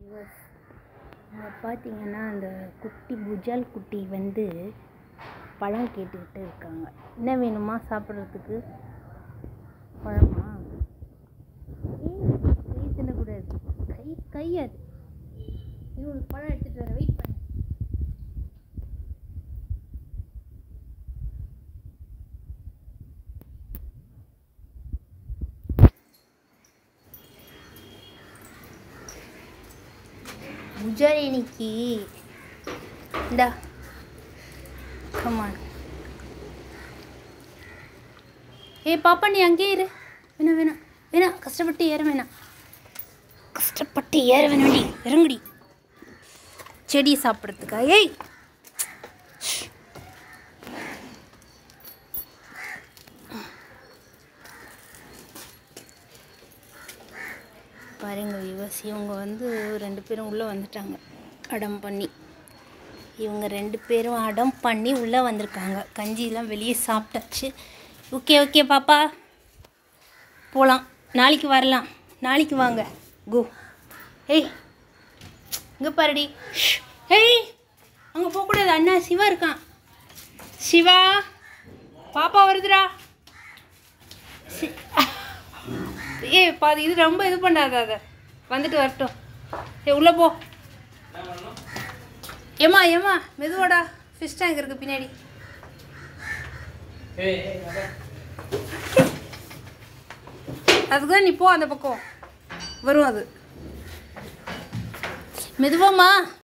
இங்கே பார்த்தீங்கன்னா அந்த குட்டி புஜால் குட்டி வந்து பழம் கேட்டுக்கிட்டு இருக்காங்க என்ன வேணுமா சாப்பிட்றதுக்கு பழமா ஏய் கை தின்னக்கூடாது கை கை அது இவங்களுக்கு பழம் எடுத்துகிட்டு வர வெயிட் பண்ணு புஜாரி இன்னைக்கு இந்தா கமான் ஏய் பாப்பா நீ அங்கேயே இரு வேணாம் வேணாம் வேணாம் கஷ்டப்பட்டு ஏற வேணாம் கஷ்டப்பட்டு ஏற வேணாம்டி இறங்குடி செடி சாப்பிட்றதுக்கா ஏய் பாருங்க விவஸ் இவங்க வந்து ரெண்டு பேரும் உள்ளே வந்துட்டாங்க அடம் பண்ணி இவங்க ரெண்டு பேரும் அடம் பண்ணி உள்ளே வந்திருக்காங்க கஞ்சியெல்லாம் வெளியே சாப்பிட்டாச்சு ஓகே ஓகே பாப்பா போகலாம் நாளைக்கு வரலாம் நாளைக்கு வாங்க கோ ஏய் இங்கே பாருடி ஷ். ஏய் அங்கே போகக்கூடாது அண்ணா சிவா இருக்கான் சிவா பாப்பா வருதுடா சி- ஏய் பாதி இது ரொம்ப இது பண்ணாத அதை வந்துட்டு வரட்டும் ஏய் உள்ளே போ ஏம்மா ஏம்மா மெதுவாடா ஃபிஷ் டேங்க் இருக்கு பின்னாடி அதுக்கு தான் நீ போ அந்த பக்கம் வரும் அது மெதுவாம்மா